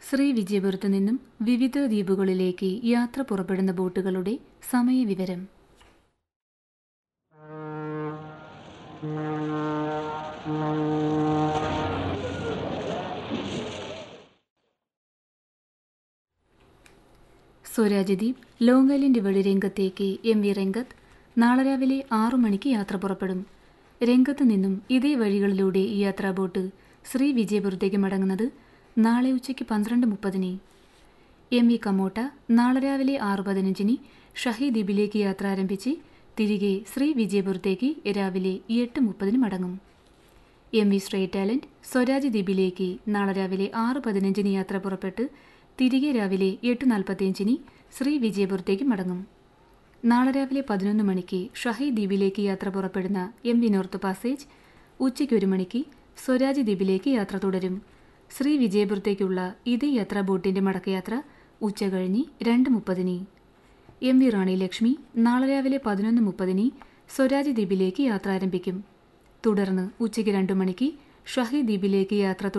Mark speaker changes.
Speaker 1: ശ്രീ വിജയപുരത്തു നിന്നും വിവിധ ദ്വീപുകളിലേക്ക് യാത്ര പുറപ്പെടുന്ന ബോട്ടുകളുടെ സമയവിവരം സ്വരാജ്ദ്വീപ് ലോങ് ഐലൻഡ് വഴി രംഗത്തേക്ക് എം വി രംഗത്ത് നാളെ രാവിലെ ആറു മണിക്ക് യാത്ര പുറപ്പെടും രംഗത്ത് നിന്നും ഇതേ വഴികളിലൂടെ ഈ യാത്രാ ബോട്ട് ശ്രീ വിജയപുരത്തേക്ക് മടങ്ങുന്നത് നാളെ ഉച്ചയ്ക്ക് പന്ത്രണ്ട് മുപ്പതിന് എം വി കമോട്ട നാളെ രാവിലെ ആറ് പതിനഞ്ചിന് ഷഹീദ്വീപിലേക്ക് യാത്ര ആരംഭിച്ച് തിരികെ ശ്രീ വിജയപുരത്തേക്ക് രാവിലെ എട്ട് മുപ്പതിന് മടങ്ങും M V strait talent Swaraj ദ്വീപിലേക്ക് നാളെ രാവിലെ ആറ് പതിനഞ്ചിന് യാത്ര പുറപ്പെട്ട് തിരികെ രാവിലെ എട്ട് നാൽപ്പത്തിയഞ്ചിന് ശ്രീ വിജയപുരത്തേക്ക് മടങ്ങും നാളെ രാവിലെ പതിനൊന്ന് മണിക്ക് ഷഹീദ് ദ്വീപിലേക്ക് യാത്ര പുറപ്പെടുന്ന എം വി നോർത്ത് പാസേജ് ഉച്ചയ്ക്ക് ഒരു മണിക്ക് സ്വരാജ് ദ്വീപിലേക്ക് യാത്ര തുടരും ശ്രീ വിജയപുരത്തേക്കുള്ള ഇതേ യാത്രാ ബോട്ടിന്റെ മടക്കയാത്ര ഉച്ച കഴിഞ്ഞ് രണ്ട് മുപ്പതിന് എം വി റാണി ലക്ഷ്മി നാളെ രാവിലെ പതിനൊന്ന് മുപ്പതിന് സ്വരാജ് ദ്വീപിലേക്ക് യാത്ര ആരംഭിക്കും തുടർന്ന് ഉച്ചയ്ക്ക് രണ്ടു മണിക്ക് ഷഹീദ് ദ്വീപിലേക്ക് യാത്ര